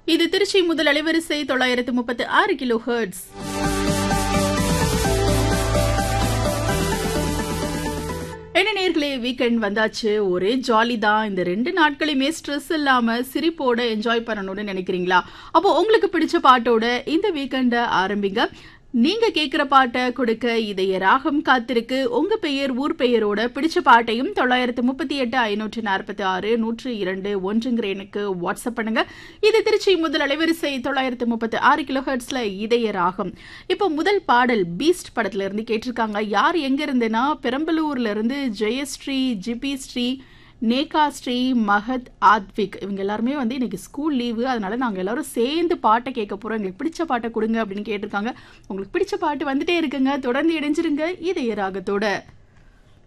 இது திருச்சி முதல் அலைவரிசை தொள்ளாயிரத்து முப்பத்து ஆறு கிலோ ஹெர்ட்ஸ் என்ன நேர்களே வீக்கெண்ட் வந்தாச்சு ஒரே ஜாலி தான் இந்த ரெண்டு நாட்களையுமே ஸ்ட்ரெஸ் இல்லாம சிரிப்போட என்ஜாய் பண்ணணும்னு நினைக்கிறீங்களா அப்போ உங்களுக்கு பிடிச்ச பாட்டோட இந்த வீக்கெண்டை ஆரம்பிங்க நீங்க கேக்குற பாட்டை கொடுக்க இதய ராகம் காத்திருக்கு உங்க பெயர் ஊர் பெயரோட பிடிச்ச பாட்டையும் தொள்ளாயிரத்து முப்பத்தி எட்டு ஐநூற்று நாற்பத்தி ஆறு நூற்று இரண்டு ஒன்றுங்கிற எனக்கு வாட்ஸ்அப் பண்ணுங்க இது திருச்சி முதல் அலைவரிசை தொள்ளாயிரத்து முப்பத்தி ஆறு கிலோ ஹெர்ட்ஸ்ல இதய ராகம் இப்போ முதல் பாடல் பீஸ்ட் படத்துல இருந்து கேட்டிருக்காங்க யார் எங்க இருந்துன்னா பெரம்பலூர்ல இருந்து ஜெயஸ்ரீ ஜிபி ஸ்ரீ நேகா ஸ்ரீ மஹத் ஆத்விக் இவங்க எல்லாருமே வந்து இன்னைக்கு ஸ்கூல் லீவு அதனால நாங்கள் எல்லாரும் சேர்ந்து பாட்டை கேட்க போகிறோம் எங்களுக்கு பிடிச்ச பாட்டை கொடுங்க அப்படின்னு கேட்டிருக்காங்க உங்களுக்கு பிடிச்ச பாட்டு வந்துட்டே இருக்குங்க தொடர்ந்து இணைஞ்சிருங்க இதய ராகத்தோட